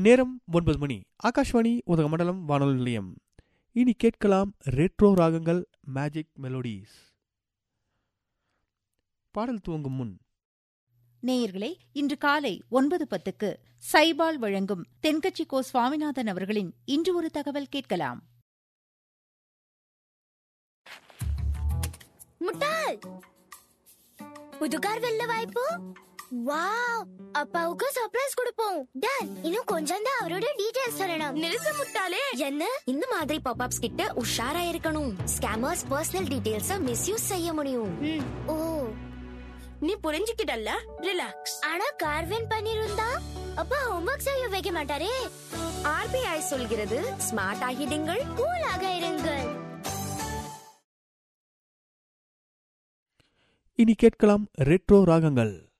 நேரம் ஒன்பது மணி ஆகாஷ்வாணி உதகமண்டலம் வானொலி நிலையம் இனி கேட்கலாம் ரெட்ரோ ராகங்கள் மேஜிக் மெலோடிஸ் பாடல் துவங்கும் முன் நேயர்களே இன்று காலை ஒன்பது பத்துக்கு சைபால் வழங்கும் தென்கட்சி கோ சுவாமிநாதன் அவர்களின் இன்று ஒரு தகவல் கேட்கலாம் முட்டாள் புது கார் வெல்ல வாய்ப்பு வாவ் அப்பாவுக்கு சர்ப்ரைஸ் கொடுப்போம் டன் இன்னும் கொஞ்சம் தான் அவரோட டீடைல்ஸ் சொல்லணும் நிறுத்த முட்டாளே என்ன இந்த மாதிரி பாப்அப்ஸ் கிட்ட உஷாரா இருக்கணும் ஸ்கேமர்ஸ் பர்சனல் டீடைல்ஸ் மிஸ்யூஸ் செய்ய முடியும் ஓ நீ புரிஞ்சுக்கிட்டல்ல ரிலாக்ஸ் ஆனா கார் வின் பண்ணிருந்தா அப்பா ஹோம்வொர்க் செய்ய வைக்க மாட்டாரே ஆர்பிஐ சொல்கிறது ஸ்மார்ட் ஆகிடுங்கள் கூலாக இருங்கள் இனி கேட்கலாம் ரெட்ரோ ராகங்கள்